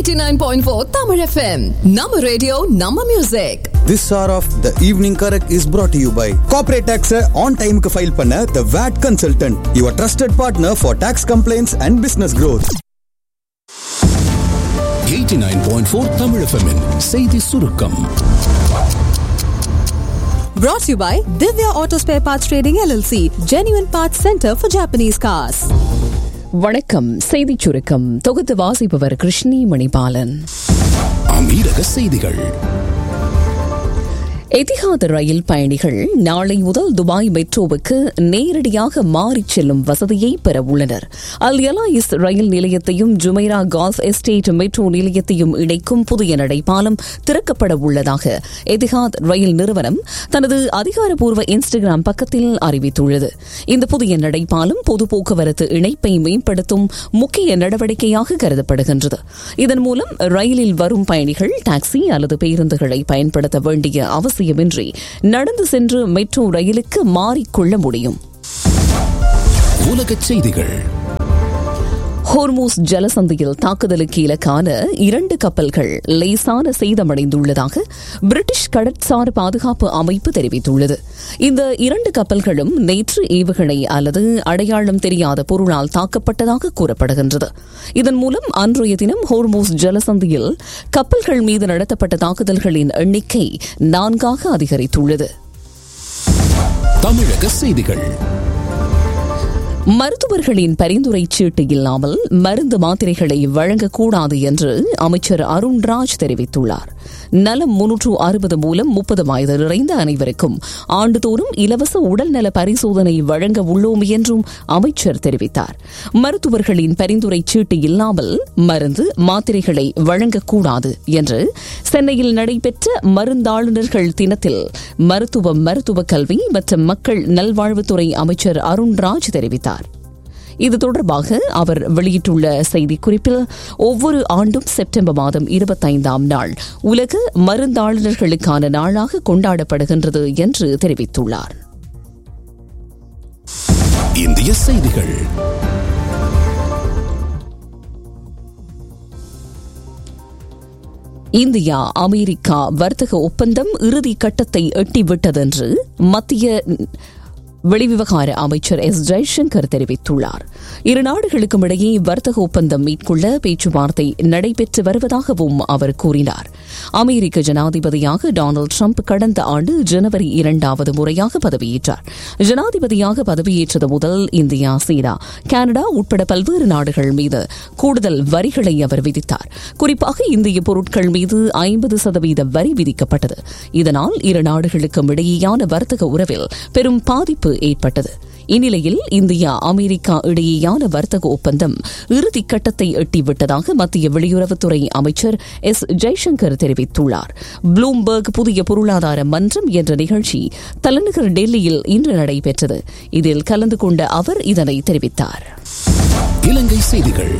89.4 Tamil FM. Nama radio, Nama music. This hour of the evening correct is brought to you by Corporate Tax on time file பண்ண The VAT Consultant, your trusted partner for tax complaints and business growth. 89.4 Tamil FM -இன் செய்தி சுருக்கம் Brought to you by Divya Auto Spare Parts Trading LLC, Genuine Parts Center for Japanese cars. வணக்கம் செய்திச் சுருக்கம் தொகுத்து வாசிப்பவர் கிருஷ்ணி மணிபாலன் அமீரக செய்திகள் எதிஹாத் ரயில் பயணிகள் நாளை முதல் துபாய் மெட்ரோவுக்கு நேரடியாக மாறிச் செல்லும் வசதியை பெற உள்ளனர் அல் எலாயிஸ் ரயில் நிலையத்தையும் ஜுமைரா கால்ஃப் எஸ்டேட் மெட்ரோ நிலையத்தையும் இணைக்கும் புதிய நடைபாலம் திறக்கப்பட உள்ளதாக எதிஹாத் ரயில் நிறுவனம் தனது அதிகாரப்பூர்வ இன்ஸ்டாகிராம் பக்கத்தில் அறிவித்துள்ளது இந்த புதிய நடைபாலம் பொது போக்குவரத்து இணைப்பை மேம்படுத்தும் முக்கிய நடவடிக்கையாக கருதப்படுகின்றது இதன் மூலம் ரயிலில் வரும் பயணிகள் டாக்ஸி அல்லது பேருந்துகளை பயன்படுத்த வேண்டிய அவசியமின்றி நடந்து சென்று மெட்ரோ ரயிலுக்கு மாறிக்கொள்ள முடியும் உலகச் செய்திகள் ஹோர்மூஸ் ஜலசந்தியில் தாக்குதலுக்கு இலக்கான இரண்டு கப்பல்கள் லேசான சேதமடைந்துள்ளதாக பிரிட்டிஷ் கடற்சார் பாதுகாப்பு அமைப்பு தெரிவித்துள்ளது இந்த இரண்டு கப்பல்களும் நேற்று ஏவுகணை அல்லது அடையாளம் தெரியாத பொருளால் தாக்கப்பட்டதாக கூறப்படுகின்றது இதன் மூலம் அன்றைய தினம் ஹோர்மூஸ் ஜலசந்தியில் கப்பல்கள் மீது நடத்தப்பட்ட தாக்குதல்களின் எண்ணிக்கை நான்காக அதிகரித்துள்ளது தமிழக செய்திகள் மருத்துவர்களின் பரிந்துரை சீட்டு இல்லாமல் மருந்து மாத்திரைகளை வழங்கக்கூடாது என்று அமைச்சர் அருண்ராஜ் தெரிவித்துள்ளார் நலம் முன்னூற்று அறுபது மூலம் முப்பது வயது நிறைந்த அனைவருக்கும் ஆண்டுதோறும் இலவச உடல்நல பரிசோதனை வழங்க உள்ளோம் என்றும் அமைச்சர் தெரிவித்தார் மருத்துவர்களின் பரிந்துரை சீட்டு இல்லாமல் மருந்து மாத்திரைகளை வழங்கக்கூடாது என்று சென்னையில் நடைபெற்ற மருந்தாளுநர்கள் தினத்தில் மருத்துவ மருத்துவ கல்வி மற்றும் மக்கள் நல்வாழ்வுத்துறை அமைச்சர் அருண்ராஜ் தெரிவித்தார் இது தொடர்பாக அவர் வெளியிட்டுள்ள செய்திக்குறிப்பில் ஒவ்வொரு ஆண்டும் செப்டம்பர் மாதம் இருபத்தைந்தாம் நாள் உலக மருந்தாளுநர்களுக்கான நாளாக கொண்டாடப்படுகின்றது என்று தெரிவித்துள்ளார் இந்திய செய்திகள் இந்தியா அமெரிக்கா வர்த்தக ஒப்பந்தம் இறுதி கட்டத்தை எட்டிவிட்டதென்று மத்திய வெளிவிவகார அமைச்சர் எஸ் ஜெய்சங்கர் தெரிவித்துள்ளார் இரு நாடுகளுக்கும் இடையே வர்த்தக ஒப்பந்தம் மேற்கொள்ள பேச்சுவார்த்தை நடைபெற்று வருவதாகவும் அவர் கூறினார் அமெரிக்க ஜனாதிபதியாக டொனால்டு ட்ரம்ப் கடந்த ஆண்டு ஜனவரி இரண்டாவது முறையாக பதவியேற்றார் ஜனாதிபதியாக பதவியேற்றது முதல் இந்தியா சீனா கனடா உட்பட பல்வேறு நாடுகள் மீது கூடுதல் வரிகளை அவர் விதித்தார் குறிப்பாக இந்திய பொருட்கள் மீது ஐம்பது சதவீத வரி விதிக்கப்பட்டது இதனால் இரு நாடுகளுக்கும் இடையேயான வர்த்தக உறவில் பெரும் பாதிப்பு ஏற்பட்டது இந்நிலையில் இந்தியா அமெரிக்கா இடையேயான வர்த்தக ஒப்பந்தம் இறுதி கட்டத்தை எட்டிவிட்டதாக மத்திய வெளியுறவுத்துறை அமைச்சர் எஸ் ஜெய்சங்கர் தெரிவித்துள்ளார் ப்ளூம்பர்க் புதிய பொருளாதார மன்றம் என்ற நிகழ்ச்சி தலைநகர் டெல்லியில் இன்று நடைபெற்றது இதில் கலந்து கொண்ட அவர் இதனை தெரிவித்தார் இலங்கை செய்திகள்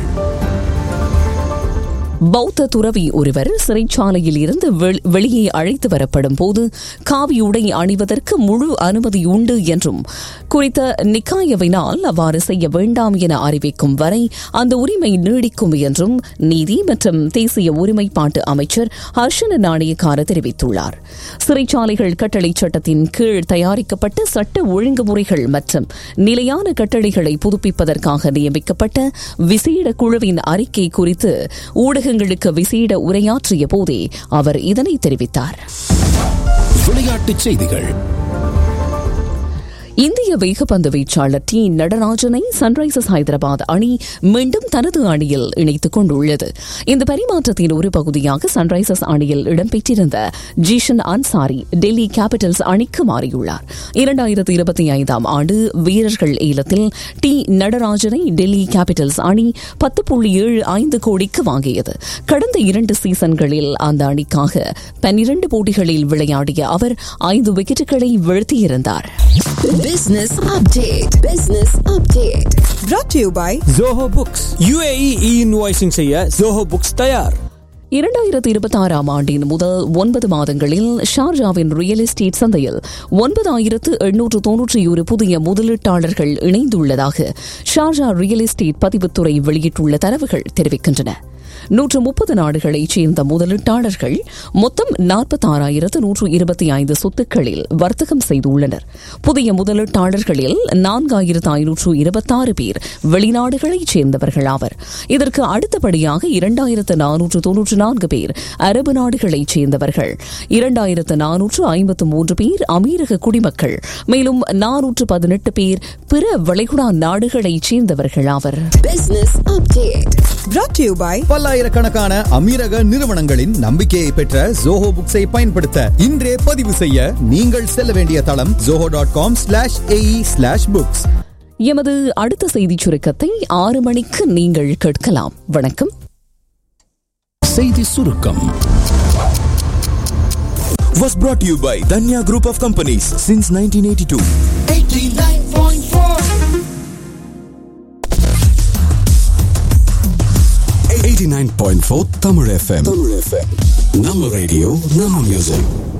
பௌத்த துறவி ஒருவர் சிறைச்சாலையில் இருந்து வெளியே அழைத்து வரப்படும் போது காவி உடை அணிவதற்கு முழு அனுமதி உண்டு என்றும் குறித்த நிக்காயவினால் அவ்வாறு செய்ய வேண்டாம் என அறிவிக்கும் வரை அந்த உரிமை நீடிக்கும் என்றும் நீதி மற்றும் தேசிய ஒருமைப்பாட்டு அமைச்சர் ஹர்ஷன நாணயக்கார தெரிவித்துள்ளார் சிறைச்சாலைகள் கட்டளை சட்டத்தின் கீழ் தயாரிக்கப்பட்ட சட்ட ஒழுங்குமுறைகள் மற்றும் நிலையான கட்டளைகளை புதுப்பிப்பதற்காக நியமிக்கப்பட்ட விசேட குழுவின் அறிக்கை குறித்து ஊடக ஊடகங்களுக்கு விசேட உரையாற்றிய போதே அவர் இதனை தெரிவித்தார் விளையாட்டுச் செய்திகள் இந்திய வேகப்பந்து வீச்சாளர் டி நடராஜனை சன்ரைசர்ஸ் ஹைதராபாத் அணி மீண்டும் தனது அணியில் இணைத்துக் கொண்டுள்ளது இந்த பரிமாற்றத்தின் ஒரு பகுதியாக சன்ரைசர்ஸ் அணியில் இடம்பெற்றிருந்த ஜீஷன் அன்சாரி டெல்லி கேபிட்டல்ஸ் அணிக்கு மாறியுள்ளார் இரண்டாயிரத்தி இருபத்தி ஐந்தாம் ஆண்டு வீரர்கள் ஏலத்தில் டி நடராஜனை டெல்லி கேபிட்டல்ஸ் அணி பத்து புள்ளி ஏழு ஐந்து கோடிக்கு வாங்கியது கடந்த இரண்டு சீசன்களில் அந்த அணிக்காக பன்னிரண்டு போட்டிகளில் விளையாடிய அவர் ஐந்து விக்கெட்டுகளை வீழ்த்தியிருந்தார் Business update. Business update. Brought to you by Zoho books UAE e invoicing செய்ய ஜோஹோ புக்ஸ் தயார் இரண்டாயிரத்தி இருபத்தி ஆறாம் ஆண்டின் முதல் ஒன்பது மாதங்களில் ஷார்ஜாவின் ரியல் எஸ்டேட் சந்தையில் ஒன்பதாயிரத்து எண்ணூற்று தொன்னூற்றி ஒரு புதிய முதலீட்டாளர்கள் இணைந்துள்ளதாக ஷார்ஜா ரியல் எஸ்டேட் பதிவுத்துறை வெளியிட்டுள்ள தரவுகள் தெரிவிக்கின்றன நூற்று முப்பது நாடுகளைச் சேர்ந்த முதலீட்டாளர்கள் மொத்தம் நாற்பத்தாறாயிரத்து நூற்று இருபத்தி ஐந்து சொத்துக்களில் வர்த்தகம் செய்துள்ளனர் புதிய முதலீட்டாளர்களில் நான்காயிரத்து ஐநூற்று இருபத்தாறு பேர் வெளிநாடுகளைச் சேர்ந்தவர்கள் ஆவர் இதற்கு அடுத்தபடியாக இரண்டாயிரத்து நானூற்று தொன்னூற்று நான்கு பேர் அரபு நாடுகளைச் சேர்ந்தவர்கள் இரண்டாயிரத்து நானூற்று ஐம்பத்து மூன்று பேர் அமீரக குடிமக்கள் மேலும் நானூற்று பதினெட்டு பேர் பிற வளைகுடா நாடுகளைச் சேர்ந்தவர்கள் ஆவர் Business update. Brought to you by பல்லாயிரக்கணக்கான அமீரக நிறுவனங்களின் நம்பிக்கையை பெற்ற ஜோஹோ புக்ஸை பயன்படுத்த இன்றே பதிவு செய்ய நீங்கள் செல்ல வேண்டிய தளம் Zoho dot com slash AE slash books எமது அடுத்த செய்திச் சுருக்கத்தை ஆறு மணிக்கு நீங்கள் கேட்கலாம் வணக்கம் செய்தி சுருக்கம் was brought to you by Danya Group of Companies since 1982. 89.4 Tamil FM. Tamil FM. நம்ம ரேடியோ நம்ம மியூசிக்